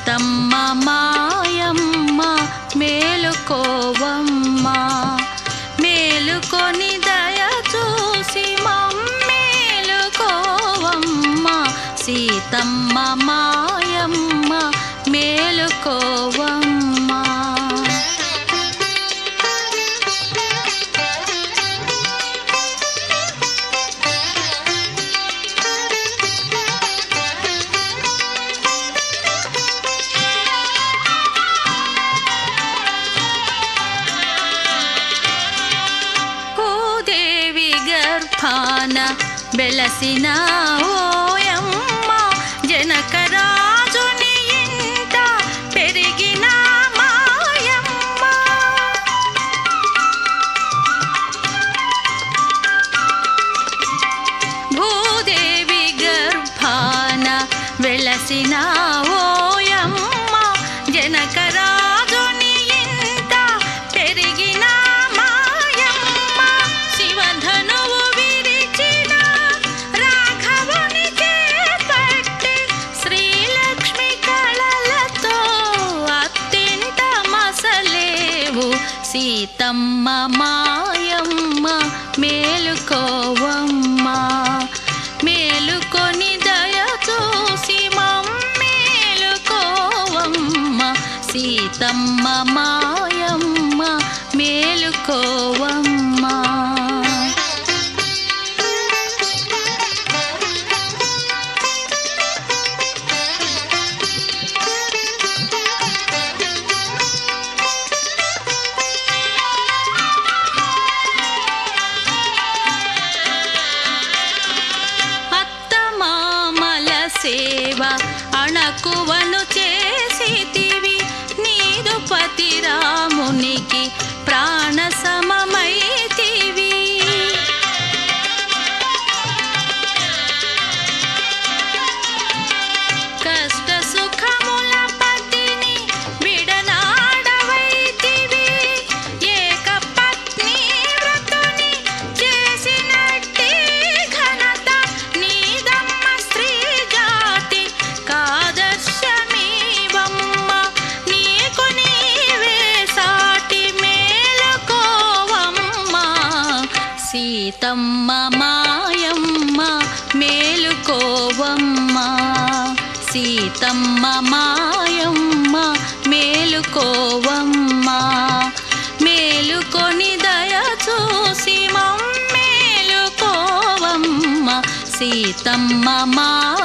సీతమ్మ మాయమ్మ మేలుకోవమ్మ మేలుకొని దయ చూసి మమ్మేలుకోవమ్మ సీతమ్మ మాయమ్మ మేలుకోవమ్మ భూదేవి గర్భాన వెలసిన ఓయమ్మ జనకరాజుని ఇంట పెరిగిన మాయమ్మ భూదేవి గర్భాన వెలసిన ఓయమ్మ జనకరాజుని ఇంట పెరిగిన మాయమ్మ శివధనువు విరిచిన రాఘవుని చేపట్టి శ్రీలక్ష్మి కళలతో అత్తింట మసలేవు సీతమ్మ మాయమ్మ మేలుకోవమ్మ మేలుకొని దయ చూసి మమ్మేలుకోవమ్మ సీతమ్మ మాయమ్మ మేలుకోవమ్మ అత్తమామల సేవ అణకువను చేసితివి నీదు పతి రామునికి ప్రాణ సమమైతివి కష్ట సుఖముల పతిని విడనాడవైతివి ఏక పత్ని వ్రతుని చేసినట్టి ఘనత నీదమ్మ స్త్రీ జాతి కాదర్శమీవమ్మ నీకు నీవే సాటి మేలుకోవమ్మ సీతమ్మ మాయమ్మ మేలుకోవమ్మ సీతమ్మ మాయమ్మ మేలుకోవమ్మ మేలుకొని దయ చూసి మమ్మేలుకోవమ్మ సీతమ్మ మా